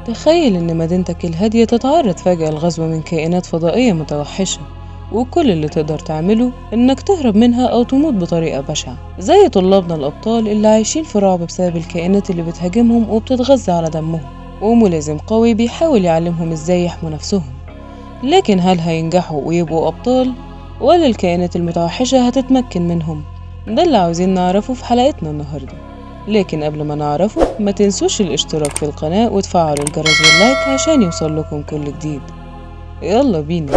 تخيل إن مدينتك الهادية تتعرض فجأة لغزو من كائنات فضائية متوحشة وكل اللي تقدر تعمله إنك تهرب منها أو تموت بطريقة بشعة زي طلابنا الأبطال اللي عايشين في رعب بسبب الكائنات اللي بتهاجمهم وبتتغذى على دمهم وملازم قوي بيحاول يعلمهم إزاي يحموا نفسهم لكن هل هينجحوا ويبقوا أبطال ولا الكائنات المتوحشة هتتمكن منهم ده اللي عاوزين نعرفه في حلقتنا النهاردة لكن قبل ما نعرفه ما تنسوش الاشتراك في القناة وتفعلوا الجرس واللايك عشان يوصل لكم كل جديد يلا بينا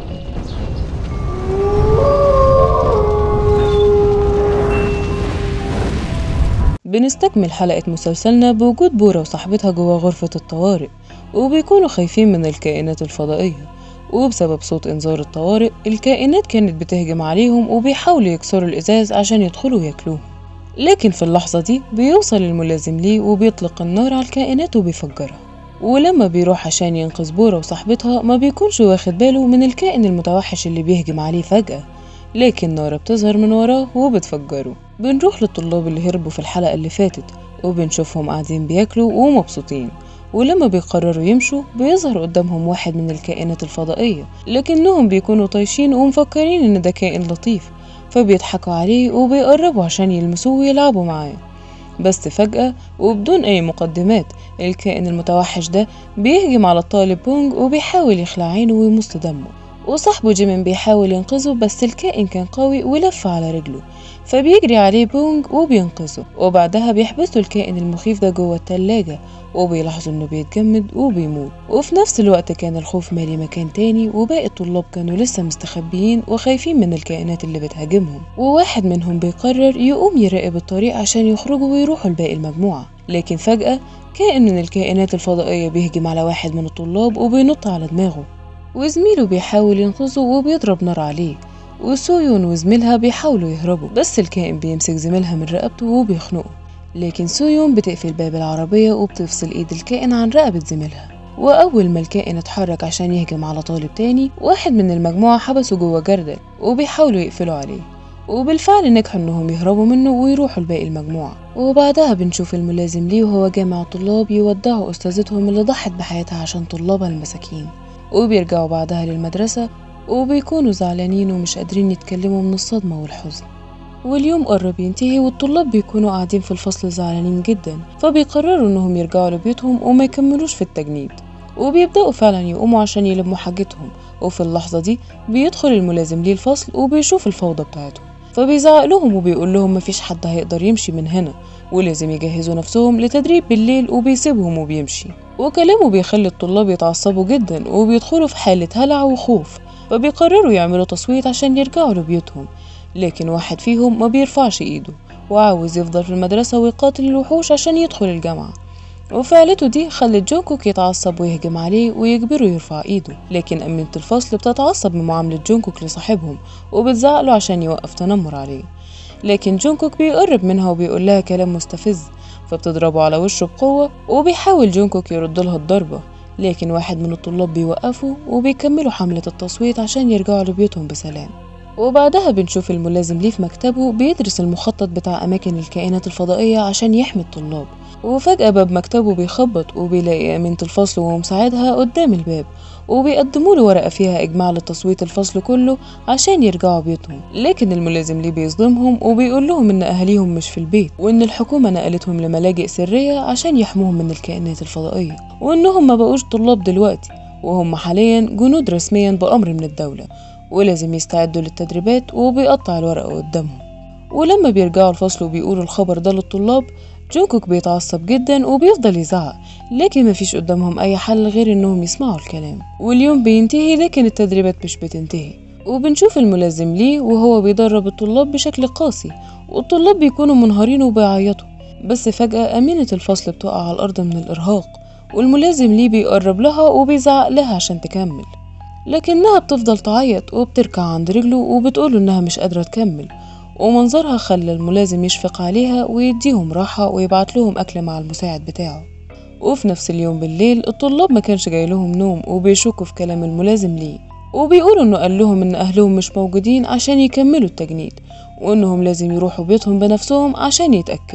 بنستكمل حلقة مسلسلنا بوجود بورا وصاحبتها جوا غرفة الطوارئ وبيكونوا خايفين من الكائنات الفضائية وبسبب صوت إنذار الطوارئ الكائنات كانت بتهجم عليهم وبيحاولوا يكسروا الإزاز عشان يدخلوا وياكلوهم لكن في اللحظة دي بيوصل الملازم ليه وبيطلق النار على الكائنات وبيفجرها ولما بيروح عشان ينقذ بورا وصاحبتها ما بيكونش واخد باله من الكائن المتوحش اللي بيهجم عليه فجأة لكن نارا بتظهر من وراه وبتفجره بنروح للطلاب اللي هربوا في الحلقة اللي فاتت وبنشوفهم قاعدين بياكلوا ومبسوطين ولما بيقرروا يمشوا بيظهر قدامهم واحد من الكائنات الفضائية لكنهم بيكونوا طايشين ومفكرين إن ده كائن لطيف فبيضحكوا عليه وبيقربوا عشان يلمسوه ويلعبوا معاه بس فجأة وبدون أي مقدمات الكائن المتوحش ده بيهجم على الطالب بونج وبيحاول يخلع عينه ويمص دمه وصاحبه جيمين بيحاول ينقذه بس الكائن كان قوي ولف على رجله فبيجري عليه بونج وبينقذه وبعدها بيحبسوا الكائن المخيف ده جوه التلاجة وبيلاحظوا انه بيتجمد وبيموت وفي نفس الوقت كان الخوف مالي مكان تاني وباقي الطلاب كانوا لسه مستخبيين وخايفين من الكائنات اللي بتهاجمهم وواحد منهم بيقرر يقوم يراقب الطريق عشان يخرجوا ويروحوا لباقي المجموعة لكن فجأة كائن من الكائنات الفضائية بيهجم على واحد من الطلاب وبينط على دماغه وزميله بيحاول ينقذه وبيضرب نار عليه وسويون وزميلها بيحاولوا يهربوا بس الكائن بيمسك زميلها من رقبته وبيخنقه لكن سويون بتقفل باب العربية وبتفصل ايد الكائن عن رقبة زميلها وأول ما الكائن اتحرك عشان يهجم على طالب تاني واحد من المجموعة حبسه جوه جردل وبيحاولوا يقفلوا عليه وبالفعل نجحوا انهم يهربوا منه ويروحوا لباقي المجموعة وبعدها بنشوف الملازم ليه وهو جامع الطلاب يودعوا أستاذتهم اللي ضحت بحياتها عشان طلابها المساكين وبيرجعوا بعدها للمدرسة وبيكونوا زعلانين ومش قادرين يتكلموا من الصدمة والحزن واليوم قرب ينتهي والطلاب بيكونوا قاعدين في الفصل زعلانين جدا فبيقرروا انهم يرجعوا لبيوتهم وما يكملوش في التجنيد وبيبدأوا فعلا يقوموا عشان يلموا حاجتهم وفي اللحظة دي بيدخل الملازم ليه الفصل وبيشوف الفوضى بتاعتهم فبيزعق لهم وبيقول لهم مفيش حد هيقدر يمشي من هنا ولازم يجهزوا نفسهم لتدريب بالليل وبيسيبهم وبيمشي وكلامه بيخلي الطلاب يتعصبوا جدا وبيدخلوا في حالة هلع وخوف فبيقرروا يعملوا تصويت عشان يرجعوا لبيوتهم لكن واحد فيهم ما بيرفعش ايده وعاوز يفضل في المدرسة ويقاتل الوحوش عشان يدخل الجامعة وفعلته دي خلت جونكوك يتعصب ويهجم عليه ويجبره يرفع ايده لكن أمينة الفصل بتتعصب من معاملة جونكوك لصاحبهم وبتزعقله عشان يوقف تنمر عليه لكن جونكوك بيقرب منها وبيقول لها كلام مستفز فبتضربه على وشه بقوة وبيحاول جونكوك يرد لها الضربة لكن واحد من الطلاب بيوقفه وبيكملوا حملة التصويت عشان يرجعوا لبيوتهم بسلام وبعدها بنشوف الملازم ليه في مكتبه بيدرس المخطط بتاع أماكن الكائنات الفضائية عشان يحمي الطلاب وفجأة باب مكتبه بيخبط وبيلاقي أمينة الفصل ومساعدها قدام الباب وبيقدموا له ورقة فيها إجماع لتصويت الفصل كله عشان يرجعوا بيوتهم لكن الملازم ليه بيصدمهم وبيقول لهم إن أهاليهم مش في البيت وإن الحكومة نقلتهم لملاجئ سرية عشان يحموهم من الكائنات الفضائية وإنهم ما بقوش طلاب دلوقتي وهم حاليا جنود رسميا بأمر من الدولة ولازم يستعدوا للتدريبات وبيقطع الورقة قدامهم ولما بيرجعوا الفصل وبيقولوا الخبر ده للطلاب جونكوك بيتعصب جدا وبيفضل يزعق لكن مفيش قدامهم أي حل غير إنهم يسمعوا الكلام واليوم بينتهي لكن التدريبات مش بتنتهي وبنشوف الملازم ليه وهو بيدرب الطلاب بشكل قاسي والطلاب بيكونوا منهارين وبيعيطوا بس فجأة أمينة الفصل بتقع على الأرض من الإرهاق والملازم ليه بيقرب لها وبيزعق لها عشان تكمل لكنها بتفضل تعيط وبتركع عند رجله وبتقوله إنها مش قادرة تكمل ومنظرها خلى الملازم يشفق عليها ويديهم راحة ويبعت لهم أكل مع المساعد بتاعه وفي نفس اليوم بالليل الطلاب ما كانش جاي لهم نوم وبيشكوا في كلام الملازم ليه وبيقولوا انه قال لهم ان اهلهم مش موجودين عشان يكملوا التجنيد وانهم لازم يروحوا بيتهم بنفسهم عشان يتأكدوا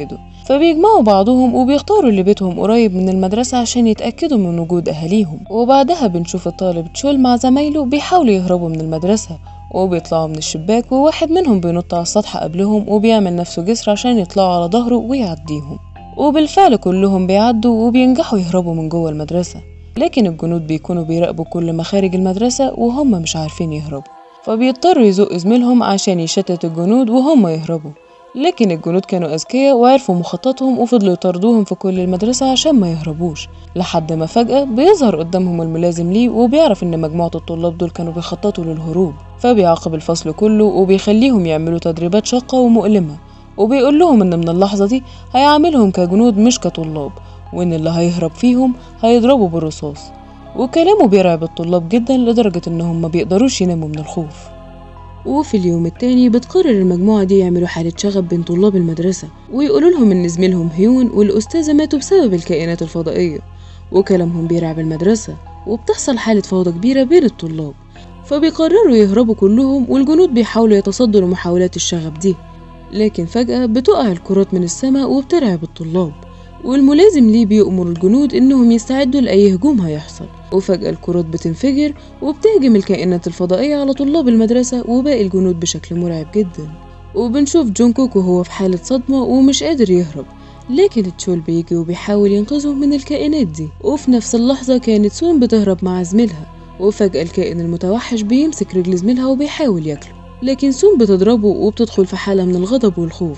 فبيجمعوا بعضهم وبيختاروا اللي بيتهم قريب من المدرسة عشان يتأكدوا من وجود أهاليهم وبعدها بنشوف الطالب تشول مع زمايله بيحاولوا يهربوا من المدرسة وبيطلعوا من الشباك وواحد منهم بينط على السطح قبلهم وبيعمل نفسه جسر عشان يطلعوا على ظهره ويعديهم وبالفعل كلهم بيعدوا وبينجحوا يهربوا من جوه المدرسة لكن الجنود بيكونوا بيراقبوا كل مخارج المدرسة وهم مش عارفين يهربوا فبيضطروا يزقوا زميلهم عشان يشتت الجنود وهم يهربوا لكن الجنود كانوا أذكياء وعرفوا مخططهم وفضلوا يطاردوهم في كل المدرسة عشان ما يهربوش لحد ما فجأة بيظهر قدامهم الملازم ليه وبيعرف إن مجموعة الطلاب دول كانوا بيخططوا للهروب فبيعاقب الفصل كله وبيخليهم يعملوا تدريبات شاقة ومؤلمة وبيقول لهم إن من اللحظة دي هيعاملهم كجنود مش كطلاب وإن اللي هيهرب فيهم هيضربوا بالرصاص وكلامه بيرعب الطلاب جدا لدرجة إنهم ما بيقدروش يناموا من الخوف وفي اليوم التاني بتقرر المجموعة دي يعملوا حالة شغب بين طلاب المدرسة ويقولوا لهم إن زميلهم هيون والأستاذة ماتوا بسبب الكائنات الفضائية وكلامهم بيرعب المدرسة وبتحصل حالة فوضى كبيرة بين الطلاب فبيقرروا يهربوا كلهم والجنود بيحاولوا يتصدوا لمحاولات الشغب دي لكن فجأة بتقع الكرات من السماء وبترعب الطلاب والملازم ليه بيأمر الجنود إنهم يستعدوا لأي هجوم هيحصل وفجأة الكرات بتنفجر وبتهجم الكائنات الفضائية على طلاب المدرسة وباقي الجنود بشكل مرعب جدا وبنشوف جونكوك وهو في حالة صدمة ومش قادر يهرب لكن تشول بيجي وبيحاول ينقذه من الكائنات دي وفي نفس اللحظة كانت سون بتهرب مع زميلها وفجأة الكائن المتوحش بيمسك رجل زميلها وبيحاول ياكله لكن سون بتضربه وبتدخل في حالة من الغضب والخوف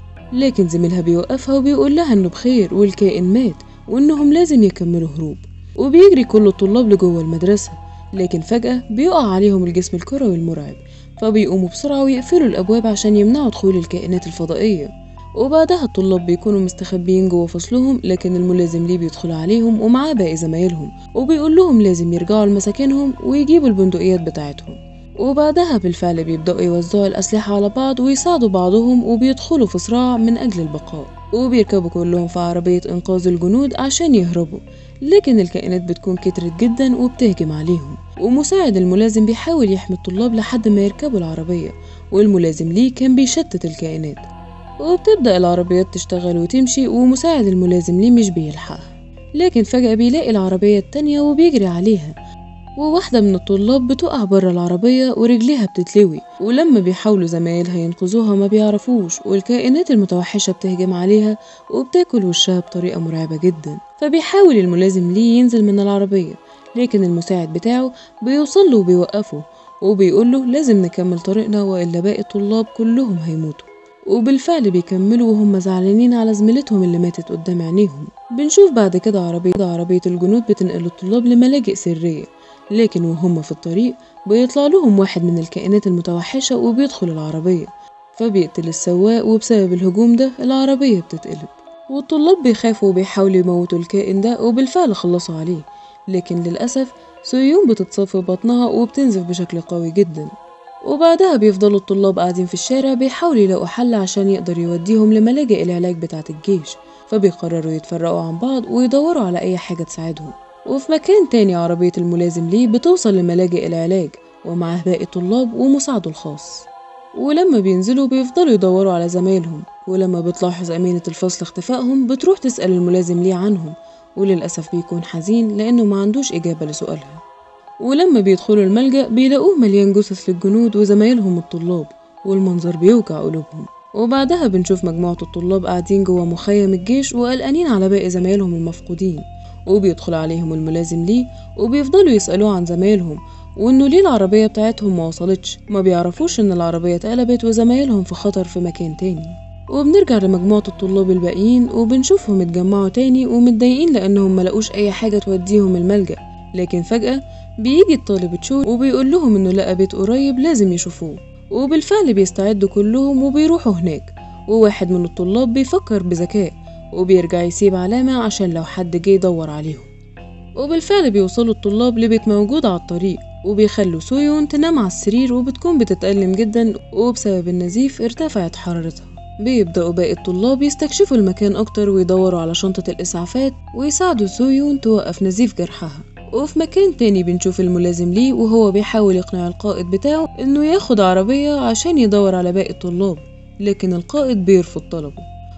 لكن زميلها بيوقفها وبيقول لها انه بخير والكائن مات وانهم لازم يكملوا هروب وبيجري كل الطلاب لجوه المدرسة لكن فجأة بيقع عليهم الجسم الكروي المرعب فبيقوموا بسرعة ويقفلوا الأبواب عشان يمنعوا دخول الكائنات الفضائية وبعدها الطلاب بيكونوا مستخبيين جوه فصلهم لكن الملازم ليه بيدخل عليهم ومعاه باقي زمايلهم وبيقول لهم لازم يرجعوا لمساكنهم ويجيبوا البندقيات بتاعتهم وبعدها بالفعل بيبدأوا يوزعوا الأسلحة على بعض ويساعدوا بعضهم وبيدخلوا في صراع من أجل البقاء وبيركبوا كلهم في عربية إنقاذ الجنود عشان يهربوا لكن الكائنات بتكون كترت جدا وبتهجم عليهم ومساعد الملازم بيحاول يحمي الطلاب لحد ما يركبوا العربية والملازم ليه كان بيشتت الكائنات وبتبدأ العربيات تشتغل وتمشي ومساعد الملازم ليه مش بيلحقها لكن فجأة بيلاقي العربية التانية وبيجري عليها وواحدة من الطلاب بتقع برا العربية ورجليها بتتلوي ولما بيحاولوا زمايلها ينقذوها ما بيعرفوش والكائنات المتوحشة بتهجم عليها وبتاكل وشها بطريقة مرعبة جدا فبيحاول الملازم ليه ينزل من العربية لكن المساعد بتاعه بيوصل له وبيوقفه وبيقول له لازم نكمل طريقنا وإلا باقي الطلاب كلهم هيموتوا وبالفعل بيكملوا وهم زعلانين على زميلتهم اللي ماتت قدام عينيهم بنشوف بعد كده عربية عربية الجنود بتنقل الطلاب لملاجئ سرية لكن وهم في الطريق بيطلع لهم واحد من الكائنات المتوحشة وبيدخل العربية فبيقتل السواق وبسبب الهجوم ده العربية بتتقلب والطلاب بيخافوا وبيحاولوا يموتوا الكائن ده وبالفعل خلصوا عليه لكن للأسف سيون بتتصاب في بطنها وبتنزف بشكل قوي جدا وبعدها بيفضلوا الطلاب قاعدين في الشارع بيحاولوا يلاقوا حل عشان يقدر يوديهم لملاجئ العلاج بتاعة الجيش فبيقرروا يتفرقوا عن بعض ويدوروا على أي حاجة تساعدهم وفي مكان تاني عربية الملازم ليه بتوصل لملاجئ العلاج ومعاه باقي الطلاب ومساعده الخاص ولما بينزلوا بيفضلوا يدوروا على زمايلهم ولما بتلاحظ أمينة الفصل اختفائهم بتروح تسأل الملازم ليه عنهم وللأسف بيكون حزين لأنه ما عندوش إجابة لسؤالها ولما بيدخلوا الملجأ بيلاقوه مليان جثث للجنود وزمايلهم الطلاب والمنظر بيوجع قلوبهم وبعدها بنشوف مجموعة الطلاب قاعدين جوا مخيم الجيش وقلقانين على باقي زمايلهم المفقودين وبيدخل عليهم الملازم ليه وبيفضلوا يسألوه عن زمايلهم وإنه ليه العربية بتاعتهم ما وصلتش ما بيعرفوش إن العربية اتقلبت وزمايلهم في خطر في مكان تاني وبنرجع لمجموعة الطلاب الباقيين وبنشوفهم اتجمعوا تاني ومتضايقين لأنهم ملقوش أي حاجة توديهم الملجأ لكن فجأة بيجي الطالب تشول وبيقول لهم إنه لقى بيت قريب لازم يشوفوه وبالفعل بيستعدوا كلهم وبيروحوا هناك وواحد من الطلاب بيفكر بذكاء وبيرجع يسيب علامة عشان لو حد جه يدور عليهم وبالفعل بيوصلوا الطلاب لبيت موجود على الطريق وبيخلوا سويون تنام على السرير وبتكون بتتألم جدا وبسبب النزيف ارتفعت حرارتها بيبدأوا باقي الطلاب يستكشفوا المكان أكتر ويدوروا على شنطة الإسعافات ويساعدوا سويون توقف نزيف جرحها وفي مكان تاني بنشوف الملازم ليه وهو بيحاول يقنع القائد بتاعه إنه ياخد عربية عشان يدور على باقي الطلاب لكن القائد بيرفض طلبه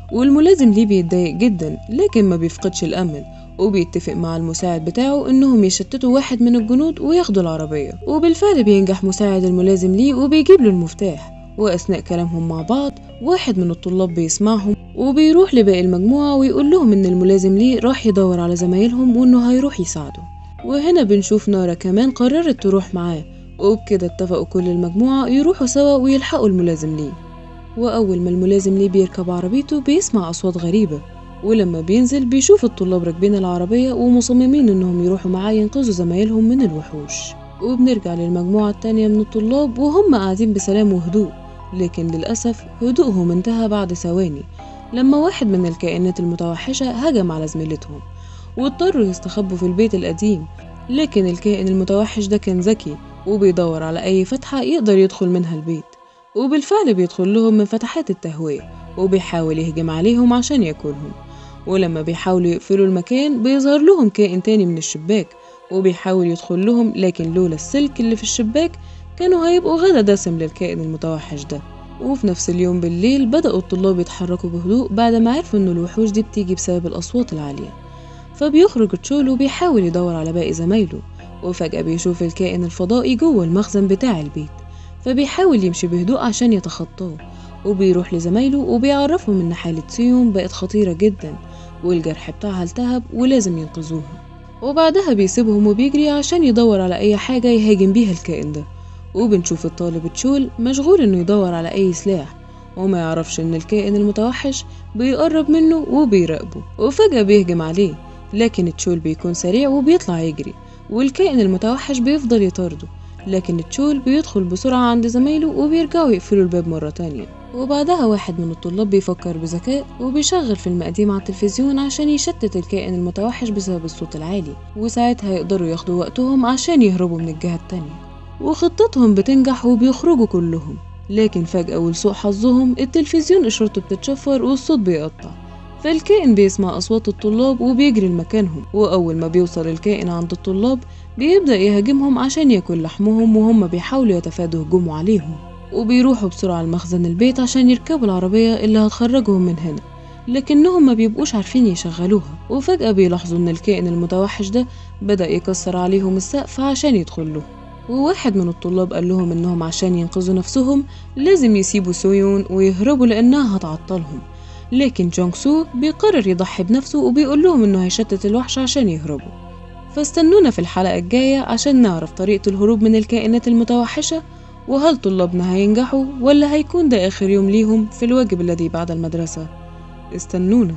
والملازم ليه بيتضايق جدا لكن ما بيفقدش الأمل وبيتفق مع المساعد بتاعه إنهم يشتتوا واحد من الجنود وياخدوا العربية وبالفعل بينجح مساعد الملازم ليه وبيجيب له المفتاح وأثناء كلامهم مع بعض واحد من الطلاب بيسمعهم وبيروح لباقي المجموعة ويقول لهم إن الملازم ليه راح يدور على زمايلهم وإنه هيروح يساعده وهنا بنشوف نارا كمان قررت تروح معاه وبكده اتفقوا كل المجموعة يروحوا سوا ويلحقوا الملازم ليه وأول ما الملازم ليه بيركب عربيته بيسمع أصوات غريبة ولما بينزل بيشوف الطلاب راكبين العربية ومصممين إنهم يروحوا معاه ينقذوا زمايلهم من الوحوش وبنرجع للمجموعة التانية من الطلاب وهم قاعدين بسلام وهدوء لكن للأسف هدوءهم انتهى بعد ثواني لما واحد من الكائنات المتوحشة هجم على زميلتهم واضطروا يستخبوا في البيت القديم لكن الكائن المتوحش ده كان ذكي وبيدور على أي فتحة يقدر يدخل منها البيت وبالفعل بيدخل لهم من فتحات التهوية وبيحاول يهجم عليهم عشان ياكلهم ولما بيحاولوا يقفلوا المكان بيظهر لهم كائن تاني من الشباك وبيحاول يدخل لهم لكن لولا السلك اللي في الشباك كانوا هيبقوا غدا دسم للكائن المتوحش ده وفي نفس اليوم بالليل بدأوا الطلاب يتحركوا بهدوء بعد ما عرفوا إن الوحوش دي بتيجي بسبب الأصوات العالية فبيخرج تشولو بيحاول يدور على باقي زمايله وفجأة بيشوف الكائن الفضائي جوه المخزن بتاع البيت فبيحاول يمشي بهدوء عشان يتخطاه وبيروح لزمايله وبيعرفهم إن حالة سيوم بقت خطيرة جدا والجرح بتاعها التهب ولازم ينقذوها وبعدها بيسيبهم وبيجري عشان يدور على أي حاجة يهاجم بيها الكائن ده وبنشوف الطالب تشول مشغول إنه يدور على أي سلاح وما يعرفش إن الكائن المتوحش بيقرب منه وبيراقبه وفجأة بيهجم عليه لكن تشول بيكون سريع وبيطلع يجري والكائن المتوحش بيفضل يطارده لكن تشول بيدخل بسرعة عند زمايله وبيرجعوا يقفلوا الباب مرة تانية وبعدها واحد من الطلاب بيفكر بذكاء وبيشغل فيلم قديم على التلفزيون عشان يشتت الكائن المتوحش بسبب الصوت العالي وساعتها يقدروا ياخدوا وقتهم عشان يهربوا من الجهة التانية وخطتهم بتنجح وبيخرجوا كلهم لكن فجأة ولسوء حظهم التلفزيون إشارته بتتشفر والصوت بيقطع فالكائن بيسمع أصوات الطلاب وبيجري لمكانهم وأول ما بيوصل الكائن عند الطلاب بيبدأ يهاجمهم عشان ياكل لحمهم وهم بيحاولوا يتفادوا هجومه عليهم وبيروحوا بسرعة لمخزن البيت عشان يركبوا العربية اللي هتخرجهم من هنا لكنهم ما بيبقوش عارفين يشغلوها وفجأة بيلاحظوا إن الكائن المتوحش ده بدأ يكسر عليهم السقف عشان يدخلوا وواحد من الطلاب قال لهم إنهم عشان ينقذوا نفسهم لازم يسيبوا سويون ويهربوا لأنها هتعطلهم لكن جونغ سو بيقرر يضحي بنفسه وبيقول لهم إنه هيشتت الوحش عشان يهربوا فاستنونا في الحلقة الجاية عشان نعرف طريقة الهروب من الكائنات المتوحشة وهل طلابنا هينجحوا ولا هيكون ده آخر يوم ليهم في الواجب الذي بعد المدرسة استنونا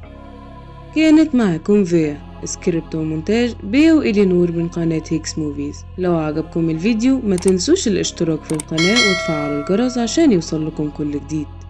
كانت معكم فيا سكريبت ومونتاج بيا وإلينور من قناة هيكس موفيز لو عجبكم الفيديو ما تنسوش الاشتراك في القناة وتفعلوا الجرس عشان يوصل لكم كل جديد